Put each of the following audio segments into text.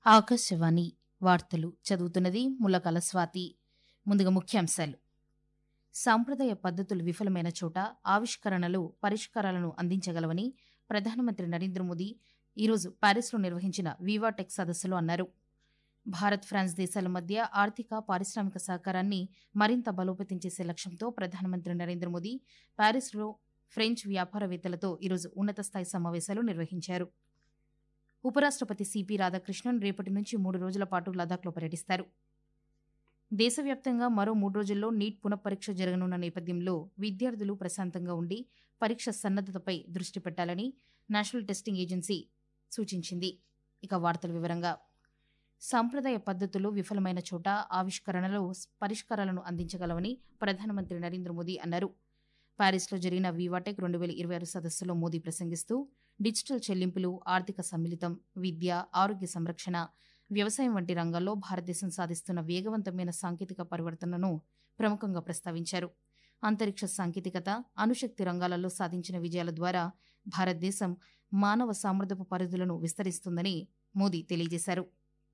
ఆకాశవాణి వార్తలు చదువుతున్నది ముల్లకల స్వాతి ముందుగా ముఖ్యాంశాలు సాంప్రదాయ పద్ధతులు విఫలమైన చోట ఆవిష్కరణలు పరిష్కారాలను అందించగలవని ప్రధానమంత్రి నరేంద్ర మోదీ ఈరోజు ప్యారిస్లో నిర్వహించిన వివాటెక్ సదస్సులో అన్నారు భారత్ ఫ్రాన్స్ దేశాల మధ్య ఆర్థిక పారిశ్రామిక సహకారాన్ని మరింత బలోపేతం చేసే లక్ష్యంతో ప్రధానమంత్రి నరేంద్ర మోదీ ప్యారిస్లో ఫ్రెంచ్ వ్యాపారవేత్తలతో ఈరోజు ఉన్నత స్థాయి సమావేశాలు నిర్వహించారు ఉపరాష్ట్రపతి సిపి రాధాకృష్ణన్ రేపటి నుంచి మూడు రోజుల పాటు లదాఖ్లో పర్యటిస్తారు దేశవ్యాప్తంగా మరో మూడు రోజుల్లో నీట్ పునఃపరీక్ష జరగనున్న నేపథ్యంలో విద్యార్థులు ప్రశాంతంగా ఉండి పరీక్ష సన్నద్దతపై దృష్టి పెట్టాలని నేషనల్ టెస్టింగ్ ఏజెన్సీ సూచించింది ఇక వార్తల వివరంగా సాంప్రదాయ పద్ధతులు విఫలమైన చోట ఆవిష్కరణలు పరిష్కారాలను అందించగలవని ప్రధానమంత్రి నరేంద్ర మోదీ అన్నారు ప్యారిస్లో జరిగిన వివాటెక్ రెండు వేల ఇరవై ఆరు సదస్సులో మోదీ ప్రసంగిస్తూ డిజిటల్ చెల్లింపులు ఆర్థిక సమ్మిళితం విద్య ఆరోగ్య సంరక్షణ వ్యవసాయం వంటి రంగాల్లో భారతదేశం సాధిస్తున్న వేగవంతమైన సాంకేతిక పరివర్తనను ప్రముఖంగా ప్రస్తావించారు అంతరిక్ష సాంకేతికత అణుశక్తి రంగాలలో సాధించిన విజయాల ద్వారా భారతదేశం మానవ సామర్థ్యపు పరిధులను విస్తరిస్తుందని మోదీ తెలియజేశారు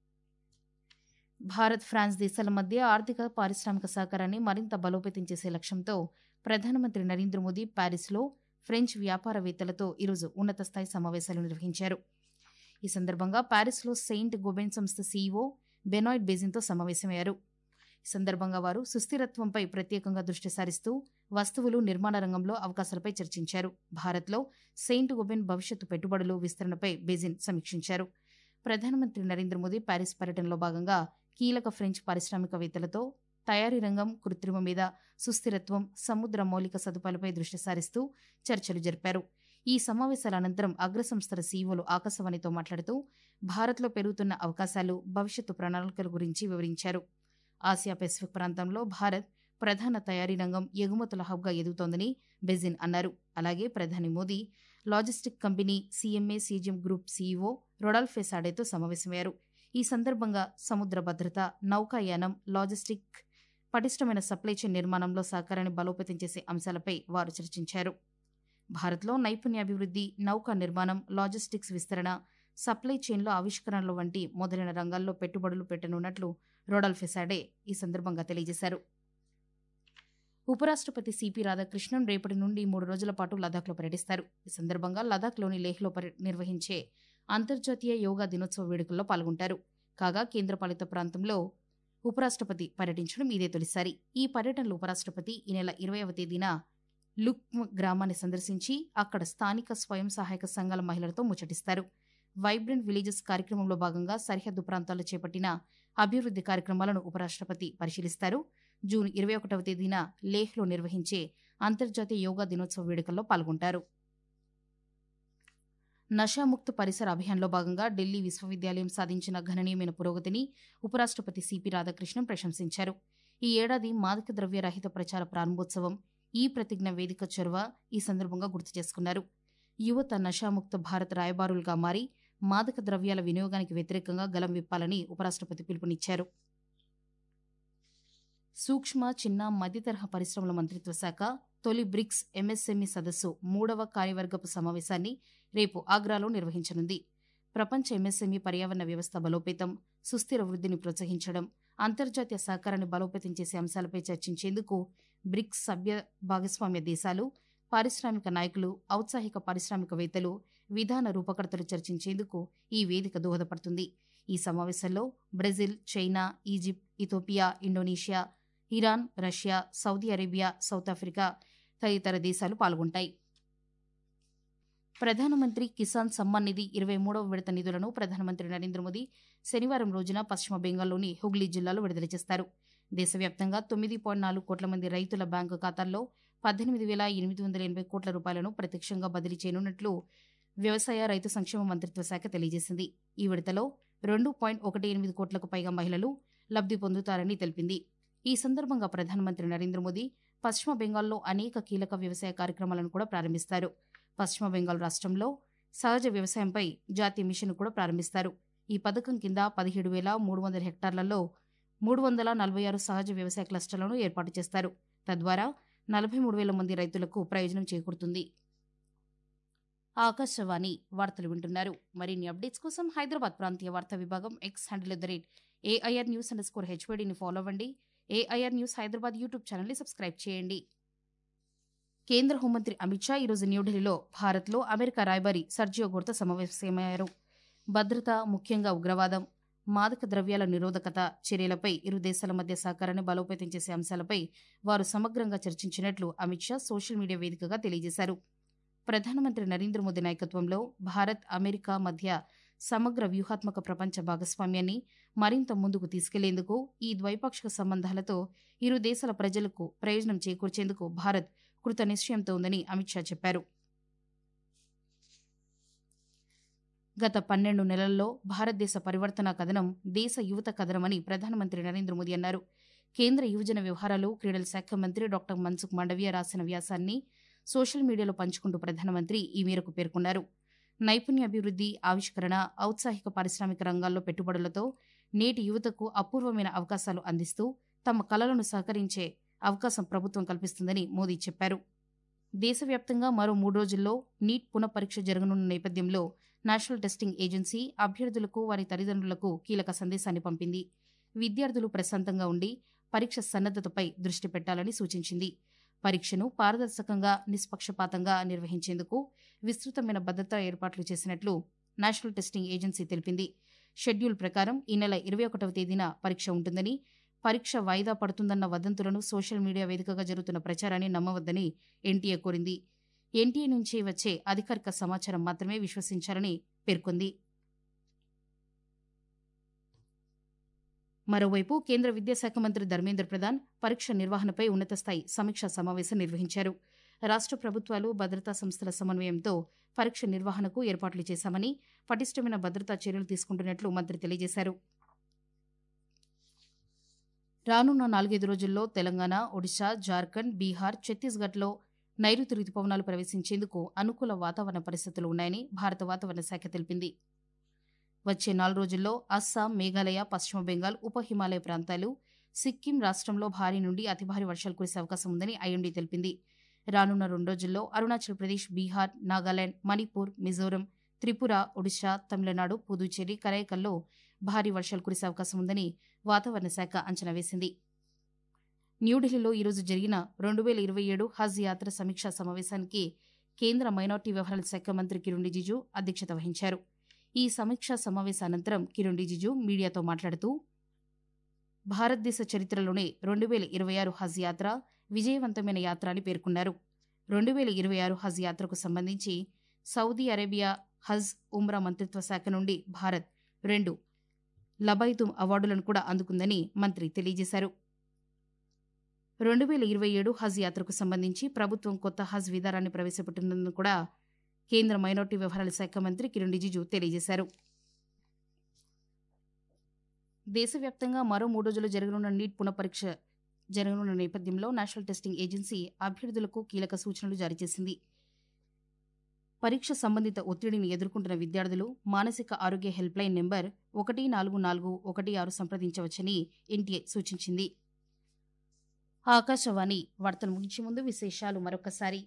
భారత్ ఫ్రాన్స్ దేశాల మధ్య ఆర్థిక పారిశ్రామిక సహకారాన్ని మరింత బలోపేతం చేసే లక్ష్యంతో ప్రధానమంత్రి నరేంద్ర మోదీ ప్యారిస్లో ఫ్రెంచ్ వ్యాపారవేత్తలతో ఈరోజు ఉన్నత స్థాయి సమావేశాలు నిర్వహించారు ఈ సందర్భంగా ప్యారిస్లో సెయింట్ గోబెన్ సంస్థ సీఈఓ బెనాయిడ్ బేజిన్తో సమావేశమయ్యారు ఈ సందర్భంగా వారు సుస్థిరత్వంపై ప్రత్యేకంగా దృష్టి సారిస్తూ వస్తువులు నిర్మాణ రంగంలో అవకాశాలపై చర్చించారు భారత్లో సెయింట్ గోబెన్ భవిష్యత్తు పెట్టుబడులు విస్తరణపై బేజిన్ సమీక్షించారు ప్రధానమంత్రి నరేంద్ర మోదీ ప్యారిస్ పర్యటనలో భాగంగా కీలక ఫ్రెంచ్ పారిశ్రామికవేత్తలతో తయారీ రంగం కృత్రిమ మీద సుస్థిరత్వం సముద్ర మౌలిక సదుపాయాలపై దృష్టి సారిస్తూ చర్చలు జరిపారు ఈ సమావేశాల అనంతరం అగ్రసంస్థల సీఈఓలు ఆకాశవాణితో మాట్లాడుతూ భారత్లో పెరుగుతున్న అవకాశాలు భవిష్యత్తు ప్రణాళికల గురించి వివరించారు ఆసియా పెసిఫిక్ ప్రాంతంలో భారత్ ప్రధాన తయారీ రంగం ఎగుమతుల హబ్గా ఎదుగుతోందని బెజిన్ అన్నారు అలాగే ప్రధాని Modi logistic company CMA CGM group CEO Rodolphe సాడేతో సమావేశమయ్యారు ఈ సందర్భంగా సముద్ర భద్రత నౌకాయానం లాజిస్టిక్ పటిష్టమైన సప్లై చైన్ నిర్మాణంలో సహకారాన్ని బలోపేతం చేసే అంశాలపై వారు చర్చించారు భారత్లో నైపుణ్యాభివృద్ధి నౌకా నిర్మాణం లాజిస్టిక్స్ విస్తరణ సప్లై చైన్లో ఆవిష్కరణలు వంటి మొదలైన రంగాల్లో పెట్టుబడులు పెట్టనున్నట్లు రోడల్ ఫెసాడే ఈ సందర్భంగా తెలియజేశారు ఉపరాష్ట్రపతి సిపి రాధాకృష్ణన్ రేపటి నుండి మూడు రోజుల పాటు లదాఖ్లో పర్యటిస్తారు ఈ సందర్భంగా లదాఖ్లోని లేహ్లో నిర్వహించే అంతర్జాతీయ యోగా దినోత్సవ వేడుకల్లో పాల్గొంటారు కాగా కేంద్రపాలిత ప్రాంతంలో ఉపరాష్ట్రపతి పర్యటించడం ఇదే తొలిసారి ఈ పర్యటనలో ఉపరాష్ట్రపతి ఈ నెల ఇరవైవ తేదీన లుక్మ్ గ్రామాన్ని సందర్శించి అక్కడ స్థానిక స్వయం సహాయక సంఘాల మహిళలతో ముచ్చటిస్తారు వైబ్రెంట్ విలేజెస్ కార్యక్రమంలో భాగంగా సరిహద్దు ప్రాంతాల్లో చేపట్టిన అభివృద్ది కార్యక్రమాలను ఉపరాష్ట్రపతి పరిశీలిస్తారు జూన్ ఇరవై ఒకటవ తేదీన లేహ్లో నిర్వహించే అంతర్జాతీయ యోగా దినోత్సవ వేడుకల్లో పాల్గొంటారు నషాముక్త పరిసర అభియాన్లో భాగంగా ఢిల్లీ విశ్వవిద్యాలయం సాధించిన గణనీయమైన పురోగతిని ఉపరాష్ట్రపతి సిపి రాధాకృష్ణన్ ప్రశంసించారు ఈ ఏడాది మాదక ద్రవ్య రహిత ప్రచార ప్రారంభోత్సవం ఈ ప్రతిజ్ఞ వేదిక చొరవ ఈ సందర్భంగా గుర్తు చేసుకున్నారు యువత నషాముక్త భారత్ రాయబారులుగా మారి మాదక ద్రవ్యాల వినియోగానికి వ్యతిరేకంగా గలం విప్పాలని ఉపరాష్ట్రపతి పిలుపునిచ్చారు సూక్ష్మ చిన్న మధ్యతరహా పరిశ్రమల మంత్రిత్వ శాఖ తొలి బ్రిక్స్ ఎంఎస్ఎంఈ సదస్సు మూడవ కార్యవర్గపు సమావేశాన్ని రేపు ఆగ్రాలో నిర్వహించనుంది ప్రపంచ ఎంఎస్ఎంఈ పర్యావరణ వ్యవస్థ బలోపేతం సుస్థిర వృద్ధిని ప్రోత్సహించడం అంతర్జాతీయ సహకారాన్ని బలోపేతం చేసే అంశాలపై చర్చించేందుకు బ్రిక్స్ సభ్య భాగస్వామ్య దేశాలు పారిశ్రామిక నాయకులు ఔత్సాహిక పారిశ్రామికవేత్తలు విధాన రూపకర్తలు చర్చించేందుకు ఈ వేదిక దోహదపడుతుంది ఈ సమావేశంలో Brazil China Egypt Ethiopia Indonesia Iran Russia Saudi Arabia South Africa తదితర దేశాలు పాల్గొంటాయి ప్రధానమంత్రి కిసాన్ సమ్మాన్ నిధి ఇరవై మూడవ విడత నిధులను ప్రధానమంత్రి నరేంద్ర మోదీ శనివారం రోజున పశ్చిమ బెంగాల్లోని హుగ్లీ జిల్లాలో విడుదల చేస్తారు దేశవ్యాప్తంగా తొమ్మిది పాయింట్ నాలుగు కోట్ల మంది రైతుల బ్యాంకు ఖాతాల్లో పద్దెనిమిది వేల ఎనిమిది వందల ఎనభై కోట్ల రూపాయలను ప్రత్యక్షంగా బదిలీ చేయనున్నట్లు వ్యవసాయ రైతు సంక్షేమ మంత్రిత్వ శాఖ తెలియజేసింది ఈ విడతలో రెండు పాయింట్ ఒకటి ఎనిమిది కోట్లకు పైగా మహిళలు లబ్ది పొందుతారని తెలిపింది ఈ సందర్భంగా ప్రధానమంత్రి నరేంద్ర మోదీ పశ్చిమ బెంగాల్లో అనేక కీలక వ్యవసాయ కార్యక్రమాలను కూడా ప్రారంభిస్తారు పశ్చిమ బెంగాల్ రాష్ట్రంలో సహజ వ్యవసాయంపై జాతీయ మిషన్ కూడా ప్రారంభిస్తారు ఈ పథకం కింద పదిహేడు వేల మూడు వందల హెక్టార్లలో మూడు వందల నలభై ఆరు సహజ వ్యవసాయ క్లస్టర్లను ఏర్పాటు చేస్తారు తద్వారా నలభై మూడు వేల మంది రైతులకు ప్రయోజనం చేకూరుతుంది ఆకాశవాణి వార్తలు వింటున్నారు మరిన్ని అప్డేట్స్ కోసం హైదరాబాద్ ప్రాంతీయ వార్తా విభాగం X handle at the rate AIR news underscore స్కోర్ హెచ్వైడీని ఫాలో అవ్వండి ఏఐఆర్ న్యూస్ హైదరాబాద్ యూట్యూబ్ ఛానల్ని సబ్స్క్రైబ్ చేయండి కేంద్ర హోంమంత్రి అమిత్ షా ఈరోజు న్యూఢిల్లీలో భారత్లో అమెరికా రాయబారి సర్జియో గోర్తో సమావేశమయ్యారు భద్రత ముఖ్యంగా ఉగ్రవాదం మాదక ద్రవ్యాల నిరోధకత చర్యలపై ఇరు దేశాల మధ్య సహకారాన్ని బలోపేతం చేసే అంశాలపై వారు సమగ్రంగా చర్చించినట్లు అమిత్ షా సోషల్ మీడియా వేదికగా తెలియజేశారు ప్రధానమంత్రి నరేంద్ర మోదీ నాయకత్వంలో భారత్ అమెరికా మధ్య సమగ్ర వ్యూహాత్మక ప్రపంచ భాగస్వామ్యాన్ని మరింత ముందుకు తీసుకెళ్లేందుకు ఈ ద్వైపాక్షిక సంబంధాలతో ఇరు దేశాల ప్రజలకు ప్రయోజనం చేకూర్చేందుకు భారత్ కృత నిశ్చయంతో ఉందని అమిత్ షా చెప్పారు గత పన్నెండు నెలల్లో భారతదేశ పరివర్తన కథనం దేశ యువత కథనమని ప్రధానమంత్రి నరేంద్ర మోదీ అన్నారు కేంద్ర యువజన వ్యవహారాలు క్రీడల శాఖ మంత్రి డాక్టర్ మన్సుఖ్ మాండవీయ రాసిన వ్యాసాన్ని సోషల్ మీడియాలో పంచుకుంటూ ప్రధానమంత్రి ఈ మేరకు పేర్కొన్నారు నైపుణ్యాభివృద్ధి ఆవిష్కరణ ఔత్సాహిక పారిశ్రామిక రంగాల్లో పెట్టుబడులతో నేటి యువతకు అపూర్వమైన అవకాశాలు అందిస్తూ తమ కలలను సహకరించే అవకాశం ప్రభుత్వం కల్పిస్తుందని మోదీ చెప్పారు దేశవ్యాప్తంగా మరో మూడు రోజుల్లో నీట్ పునఃపరీక్ష జరగనున్న నేపథ్యంలో నేషనల్ టెస్టింగ్ ఏజెన్సీ అభ్యర్థులకు వారి తల్లిదండ్రులకు కీలక సందేశాన్ని పంపింది విద్యార్థులు ప్రశాంతంగా ఉండి పరీక్ష సన్నద్దతపై దృష్టి పెట్టాలని సూచించింది పరీక్షను పారదర్శకంగా నిష్పక్షపాతంగా నిర్వహించేందుకు విస్తృతమైన భద్రతా ఏర్పాట్లు చేసినట్లు నేషనల్ టెస్టింగ్ ఏజెన్సీ తెలిపింది షెడ్యూల్ ప్రకారం ఈ నెల ఇరవై ఒకటవ తేదీన పరీక్ష ఉంటుందని పరీక్ష వాయిదా పడుతుందన్న వదంతులను సోషల్ మీడియా వేదికగా జరుగుతున్న ప్రచారాన్ని నమ్మవద్దని ఎన్టీఏ కోరింది ఎన్టీఏ నుంచి వచ్చే అధికారిక సమాచారం మాత్రమే విశ్వసించాలని పేర్కొంది మరోవైపు కేంద్ర విద్యాశాఖ మంత్రి ధర్మేంద్ర ప్రధాన్ పరీక్ష నిర్వహణపై ఉన్నత స్థాయి సమీక్షా సమావేశం నిర్వహించారు రాష్ట్ర ప్రభుత్వాలు భద్రతా సంస్థల సమన్వయంతో పరీక్ష నిర్వహణకు ఏర్పాట్లు చేశామని పటిష్టమైన భద్రతా చర్యలు తీసుకుంటున్నట్లు మంత్రి తెలియజేశారు రానున్న నాలుగైదు రోజుల్లో తెలంగాణ ఒడిశా జార్ఖండ్ బీహార్ ఛత్తీస్గఢ్లో నైరుతి రుతుపవనాలు ప్రవేశించేందుకు అనుకూల వాతావరణ పరిస్థితులు ఉన్నాయని భారత వాతావరణ శాఖ తెలిపింది వచ్చే నాలుగు రోజుల్లో అస్సాం మేఘాలయ పశ్చిమ బెంగాల్ ఉప హిమాలయ ప్రాంతాలు సిక్కిం రాష్ట్రంలో భారీ నుండి అతి భారీ వర్షాలు కురిసే అవకాశం ఉందని ఐఎండీ తెలిపింది రానున్న రెండు రోజుల్లో అరుణాచల్ ప్రదేశ్ బీహార్ నాగాలాండ్ మణిపూర్ మిజోరం త్రిపుర ఒడిశా తమిళనాడు పుదుచ్చేరి కరైకల్లో భారీ వర్షాలు కురిసే అవకాశం ఉందని వాతావరణ శాఖ అంచనా వేసింది న్యూఢిల్లీలో ఈరోజు జరిగిన రెండు వేల ఇరవై ఏడు హజ్ యాత్ర సమీక్షా సమావేశానికి కేంద్ర మైనార్టీ వ్యవహారాల శాఖ మంత్రి కిరణ్ రిజిజు అధ్యక్షత వహించారు ఈ సమీక్షా సమావేశ అనంతరం కిరణ్ రిజిజు మీడియాతో మాట్లాడుతూ భారతదేశ చరిత్రలోనే రెండు వేల ఇరవై ఆరు హజ్ యాత్ర విజయవంతమైన యాత్ర అని పేర్కొన్నారు రెండు వేల ఇరవై ఆరు హజ్ యాత్రకు సంబంధించి సౌదీ అరేబియా హజ్ ఉమ్రా మంత్రిత్వ శాఖ నుండి భారత్ రెండు లబైతుమ్ అవార్డులను కూడా అందుకుందని మంత్రి తెలియజేశారు రెండు వేల ఇరవై ఏడు హజ్ యాత్రకు సంబంధించి ప్రభుత్వం కొత్త హజ్ విధానాన్ని ప్రవేశపెట్టినందుకు కూడా కేంద్ర మైనార్టీ వ్యవహారాల శాఖ మంత్రి కిరణ్ రిజిజు తెలియజేశారు దేశవ్యాప్తంగా మరో మూడు రోజులు జరగనున్న నీట్ పునఃపరీక్ష జరగనున్న నేపథ్యంలో నేషనల్ టెస్టింగ్ ఏజెన్సీ అభ్యర్థులకు కీలక సూచనలు జారీ చేసింది పరీక్ష సంబంధిత ఒత్తిడిని ఎదుర్కొంటున్న విద్యార్థులు మానసిక ఆరోగ్య హెల్ప్ లైన్ నెంబర్ ఒకటి నాలుగు నాలుగు ఒకటి ఆరు సంప్రదించవచ్చని ఎన్టీఏ సూచించింది ఆకాశవాణి వార్తలు ముగించే ముందు విశేషాలు మరొకసారి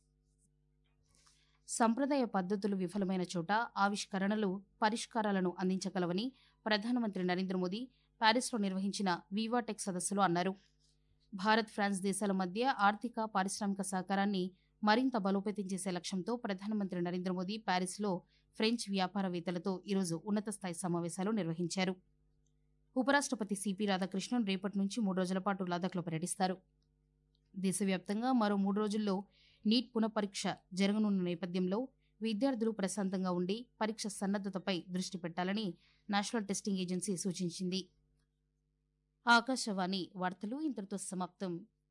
సంప్రదాయ పద్ధతులు విఫలమైన చోట ఆవిష్కరణలు పరిష్కారాలను అందించగలవని ప్రధానమంత్రి నరేంద్ర మోదీ ప్యారిస్లో నిర్వహించిన వివాటెక్ సదస్సులో అన్నారు భారత్ ఫ్రాన్స్ దేశాల మధ్య ఆర్థిక పారిశ్రామిక సహకారాన్ని మరింత బలోపేతం చేసే లక్ష్యంతో ప్రధానమంత్రి నరేంద్ర మోదీ ప్యారిస్లో ఫ్రెంచ్ వ్యాపారవేత్తలతో ఈరోజు ఉన్నత స్థాయి సమావేశాలు నిర్వహించారు ఉపరాష్ట్రపతి సిపి రాధాకృష్ణన్ రేపటి నుంచి మూడు రోజుల పాటు లదాఖ్లో పర్యటిస్తారు దేశవ్యాప్తంగా మరో మూడు రోజుల్లో నీట్ పునఃపరీక్ష జరగనున్న నేపథ్యంలో విద్యార్థులు ప్రశాంతంగా ఉండి పరీక్ష సన్నద్దతపై దృష్టి పెట్టాలని నేషనల్ టెస్టింగ్ ఏజెన్సీ సూచించింది ఆకాశవాణి వార్తలు ఇంతటితో సమాప్తం